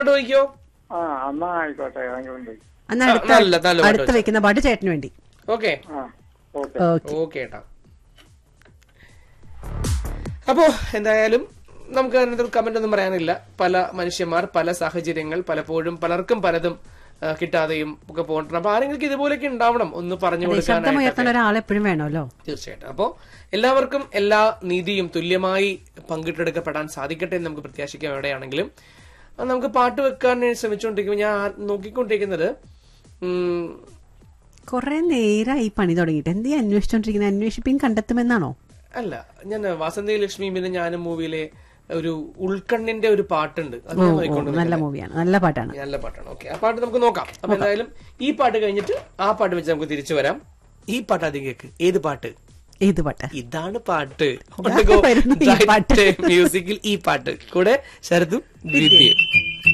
ചോദിക്കോ ആ എന്നാ ആയിക്കോട്ടെ അതുകൊണ്ട് അന്ന് ആ, അടുത്ത നല്ല, നല്ല പാട്ട് അടുത്ത് വെക്കുന്ന പാട്ട് ചേട്ടന് വേണ്ടി ഓക്കെ ആ ഓക്കെ ഓക്കെ ഓക്കെ ഏട്ടാ അപ്പോ എന്തായാലും നമുക്ക് അതിനകത്ത് കമന്റ് ഒന്നും പറയാനില്ല പല മനുഷ്യന്മാർ പല സാഹചര്യങ്ങൾ പലപ്പോഴും പലർക്കും പലതും ആ, കിട്ടാതെയും ഒക്കെ പോകണം അപ്പൊ ആരെങ്കിലും ഇതുപോലെയൊക്കെ ഉണ്ടാവണം ഒന്ന് പറഞ്ഞു ശബ്ദം കൊടുക്കാനായിട്ട് ഉയർത്താൻ ഒരാൾ എപ്പോഴും വേണമല്ലോ തീർച്ചയായിട്ടും അപ്പോ എല്ലാവർക്കും എല്ലാ നീതിയും തുല്യമായി പങ്കിട്ടെടുക്കപ്പെടാൻ സാധിക്കട്ടെ എന്ന് നമുക്ക് പ്രത്യാശിക്കാം എവിടെയാണെങ്കിലും അത് നമുക്ക് പാട്ട് വെക്കാൻ ശ്രമിച്ചുകൊണ്ടിരിക്കുമ്പോൾ ഞാൻ ആ- നോക്കിക്കൊണ്ടിരിക്കുന്നത് ഉം, കുറെ നേരമായി ഈ പണി തുടങ്ങിയിട്ട് എന്ത് ഈ അന്വേഷിച്ചോണ്ടിരിക്കുന്നത് അന്വേഷിപ്പിൻ കണ്ടെത്തുമെന്നാണോ അല്ല ഞാൻ വാസന്തി ലക്ഷ്മി പിന്നെ ഞാനും മൂവിയിലെ ഒരു ഉൾക്കണ്ണിന്റെ ഒരു പാട്ടുണ്ട് അത് ഓ ഞാൻ ഓ നോക്കിക്കൊണ്ട് നല്ല മൂവിയാണ് നല്ല പാട്ടാണ് നല്ല പാട്ടാണ് ഓക്കെ ആ പാട്ട് നമുക്ക് നോക്കാം അപ്പൊ എന്തായാലും ഈ പാട്ട് കഴിഞ്ഞിട്ട് ആ പാട്ട് വെച്ച് നമുക്ക് തിരിച്ചു വരാം ഈ പാട്ട് ആദ്യം കേക്ക് ഏത് പാട്ട് ഏത് പാട്ട് ഇതാണ് പാട്ട് വരുന്നു ഈ പാട്ട്. മ്യൂസിക്കിൽ ഈ പാട്ട് കൂടെ ശരതും വിദ്യയും